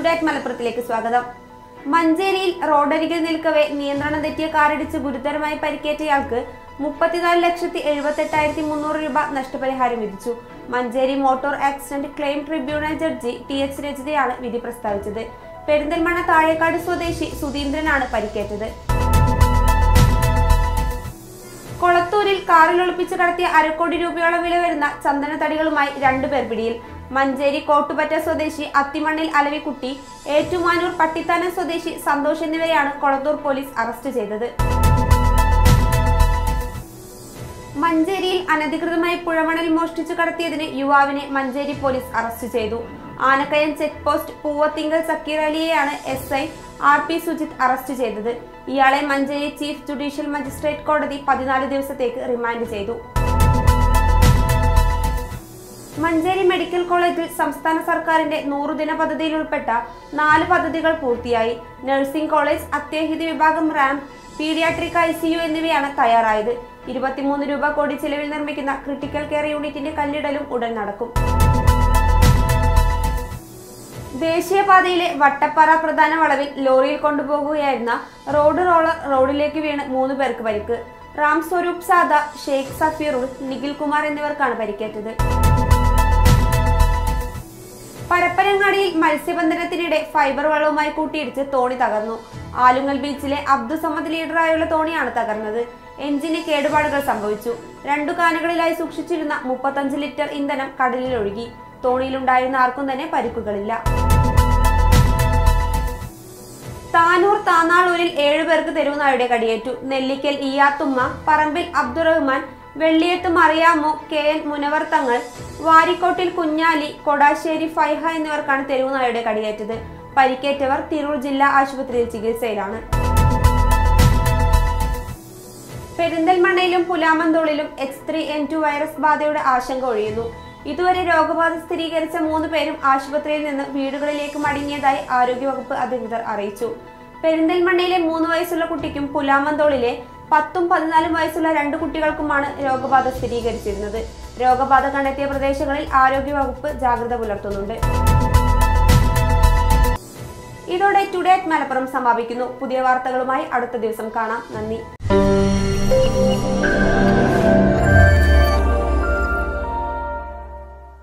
ടുഡേറ്റ് മലപ്പുറത്തിലേക്ക് സ്വാഗതം മഞ്ചേരിയിൽ റോഡരികിൽ നിൽക്കവെ നിയന്ത്രണം തെറ്റിയ കാറിടിച്ച് ഗുരുതരമായി പരിക്കേറ്റയാൾക്ക് മുപ്പത്തിനാല് ലക്ഷത്തി എഴുപത്തെട്ടായിരത്തി മുന്നൂറ് രൂപ നഷ്ടപരിഹാരം വിധിച്ചു Manjeri motor accident claim tribunal judge T H രജിതയാണ് വിധി പ്രസ്താവിച്ചത് പെരിന്തൽമണ്ണ താഴേക്കാട് സ്വദേശി സുധീന്ദ്രനാണ് പരിക്കേറ്റത് കൊളത്തൂരിൽ കാറിൽ ഒളിപ്പിച്ച് കടത്തിയ അരക്കോടി രൂപയോളം വില വരുന്ന ചന്ദന തടികളുമായി രണ്ടുപേർ പിടിയിൽ മഞ്ചേരി കോട്ടുപറ്റ സ്വദേശി അത്തിമണ്ണിൽ അലവിക്കുട്ടി ഏറ്റുമാനൂർ പട്ടിത്താനം സ്വദേശി സന്തോഷ് എന്നിവരെയാണ് കൊളത്തൂർ പോലീസ് അറസ്റ്റ് ചെയ്തത് മഞ്ചേരിയിൽ അനധികൃതമായി പുഴമണൽ മോഷ്ടിച്ചു കടത്തിയതിന് യുവാവിനെ മഞ്ചേരി പോലീസ് അറസ്റ്റ് ചെയ്തു ആനക്കയം ചെക്ക് പോസ്റ്റ് പൂവത്തിങ്കൽ സക്കീർ അലിയെയാണ് S I R P Sujith arrest ചെയ്തത് ഇയാളെ മഞ്ചേരി ചീഫ് ജുഡീഷ്യൽ മജിസ്ട്രേറ്റ് കോടതി പതിനാല് ദിവസത്തേക്ക് റിമാൻഡ് ചെയ്തു മഞ്ചേരി മെഡിക്കൽ കോളേജിൽ സംസ്ഥാന സർക്കാരിന്റെ നൂറുദിന പദ്ധതിയിൽ ഉൾപ്പെട്ട നാല് പദ്ധതികൾ പൂർത്തിയായി നഴ്സിംഗ് കോളേജ് അത്യാഹിത വിഭാഗം ramp paediatric I C U എന്നിവയാണ് തയ്യാറായത് ഇരുപത്തിമൂന്ന് രൂപ കോടി ചെലവിൽ നിർമ്മിക്കുന്ന ക്രിട്ടിക്കൽ കെയർ യൂണിറ്റിന്റെ കല്ലിടലും ഉടൻ നടക്കും ദേശീയപാതയിലെ വട്ടപ്പാറ പ്രധാന വളവിൽ ലോറിയിൽ കൊണ്ടുപോകുകയായിരുന്ന റോഡ് റോളർ റോഡിലേക്ക് വീണ് മൂന്ന് പേർക്ക് പരിക്ക് റാം സ്വരൂപ് സാദ ഷെയ്ഖ് സഫീറുൾ നിഖിൽ കുമാർ എന്നിവർക്കാണ് പരിക്കേറ്റത് പരപ്പനങ്ങാടിയിൽ മത്സ്യബന്ധനത്തിനിടെ ഫൈബർ വള്ളവുമായി കൂട്ടിയിടിച്ച് തോണി തകർന്നു ആലുങ്ങൽ ബീച്ചിലെ അബ്ദുസമ്മദ് ലീഡറായുള്ള തോണിയാണ് തകർന്നത് എഞ്ചിന് കേടുപാടുകൾ സംഭവിച്ചു രണ്ടു കാനുകളിലായി സൂക്ഷിച്ചിരുന്ന മുപ്പത്തഞ്ച് ലിറ്റർ ഇന്ധനം കടലിൽ ഒഴുകി തോണിയിലുണ്ടായിരുന്ന ആർക്കും തന്നെ പരിക്കുകളില്ല താനൂർ താന്നാളൂരിൽ ഏഴുപേർക്ക് തെരുവുനായുടെ കടിയേറ്റു നെല്ലിക്കൽ ഇയാത്തുമ്മ പറമ്പിൽ അബ്ദുറഹ്മാൻ വെള്ളിയത്ത് മറിയാമു കെ എൻ മുനവർ തങ്ങൾ വാരിക്കോട്ടിൽ കുഞ്ഞാലി കൊടാശ്ശേരി ഫൈഹ എന്നിവർക്കാണ് തെരുവുനായുടെ കടിയേറ്റത് പരിക്കേറ്റവർ തിരൂർ ജില്ലാ ആശുപത്രിയിൽ ചികിത്സയിലാണ് പെരിന്തൽമണ്ണയിലും പുലാമന്തോളിലും H three N two virus ബാധയുടെ ആശങ്ക ഒഴിയുന്നു ഇതുവരെ രോഗബാധ സ്ഥിരീകരിച്ച മൂന്ന് പേരും ആശുപത്രിയിൽ നിന്ന് വീടുകളിലേക്ക് മടങ്ങിയതായി ആരോഗ്യവകുപ്പ് അധികൃതർ അറിയിച്ചു പെരിന്തൽമണ്ണയിലെ മൂന്ന് വയസ്സുള്ള കുട്ടിക്കും പുലാമന്തോളിലെ പത്തും പതിനാലും വയസ്സുള്ള രണ്ട് കുട്ടികൾക്കുമാണ് രോഗബാധ സ്ഥിരീകരിച്ചിരുന്നത് രോഗബാധ കണ്ടെത്തിയ പ്രദേശങ്ങളിൽ ആരോഗ്യവകുപ്പ് ജാഗ്രത പുലർത്തുന്നുണ്ട് ഇതോടെ ടുഡേ അറ്റ് മലപ്പുറം സമാപിക്കുന്നു പുതിയ വാർത്തകളുമായി അടുത്ത ദിവസം കാണാം നന്ദി